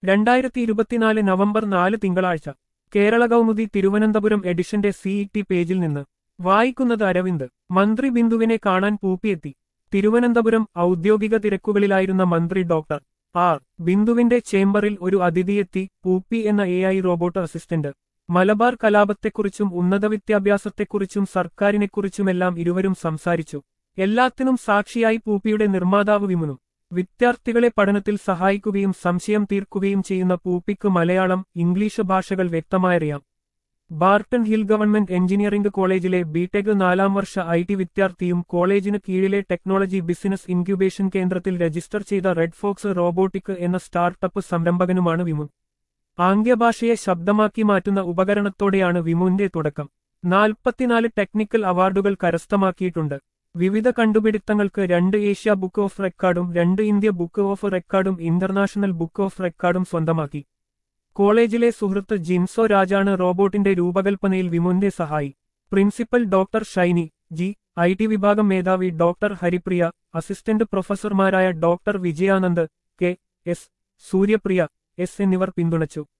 രണ്ടായിരത്തി ഇരുപത്തിനാല് നവംബർ നാല് തിങ്കളാഴ്ച കേരള കൗമുദി തിരുവനന്തപുരം എഡിഷന്റെ സിഇടി പേജിൽ നിന്ന് വായിക്കുന്നത് അരവിന്ദ് മന്ത്രി ബിന്ദുവിനെ കാണാൻ പൂപ്പിയെത്തി തിരുവനന്തപുരം ഔദ്യോഗിക തിരക്കുകളിലായിരുന്ന മന്ത്രി ഡോക്ടർ ആർ ബിന്ദുവിന്റെ ചേംബറിൽ ഒരു അതിഥിയെത്തി പൂപ്പി എന്ന A I robot assistant Malabar കലാപത്തെക്കുറിച്ചും ഉന്നത വിദ്യാഭ്യാസത്തെക്കുറിച്ചും സർക്കാരിനെക്കുറിച്ചുമെല്ലാം ഇരുവരും സംസാരിച്ചു എല്ലാത്തിനും സാക്ഷിയായി പൂപ്പിയുടെ നിർമ്മാതാവ് വിമുനും വിദ്യാർത്ഥികളെ പഠനത്തിൽ സഹായിക്കുകയും സംശയം തീർക്കുകയും ചെയ്യുന്ന പൂപ്പിക്ക് മലയാളം ഇംഗ്ലീഷ് ഭാഷകൾ വ്യക്തമായറിയാം ബാർട്ടൺ ഹിൽ ഗവൺമെന്റ് എഞ്ചിനീയറിംഗ് കോളേജിലെ ബിടെക് നാലാം വർഷ ഐ ടി വിദ്യാർത്ഥിയും കോളേജിന് കീഴിലെ ടെക്നോളജി ബിസിനസ് ഇൻക്യുബേഷൻ കേന്ദ്രത്തിൽ രജിസ്റ്റർ ചെയ്ത റെഡ് ഫോക്സ് റോബോട്ടിക് എന്ന സ്റ്റാർട്ടപ്പ് സംരംഭകനുമാണ് വിമുൻ ആംഗ്യഭാഷയെ ശബ്ദമാക്കി മാറ്റുന്ന ഉപകരണത്തോടെയാണ് വിമുന്റെ തുടക്കം നാൽപ്പത്തിനാല് ടെക്നിക്കൽ അവാർഡുകൾ കരസ്ഥമാക്കിയിട്ടുണ്ട് വിവിധ കണ്ടുപിടുത്തങ്ങൾക്ക് രണ്ട് ഏഷ്യ ബുക്ക് ഓഫ് റെക്കോർഡും രണ്ട് ഇന്ത്യ ബുക്ക് ഓഫ് റെക്കോർഡും ഇന്റർനാഷണൽ ബുക്ക് ഓഫ് റെക്കോർഡും സ്വന്തമാക്കി കോളേജിലെ സുഹൃത്ത് ജിൻസോ രാജാണ് റോബോട്ടിന്റെ രൂപകൽപ്പനയിൽ വിമുന്റെ സഹായി principal doctor Shiny G I T വിഭാഗം മേധാവി ഡോക്ടർ ഹരിപ്രിയ അസിസ്റ്റന്റ് പ്രൊഫസർമാരായ doctor Vijayanand K S Suryapriya S എന്നിവർ പിന്തുണച്ചു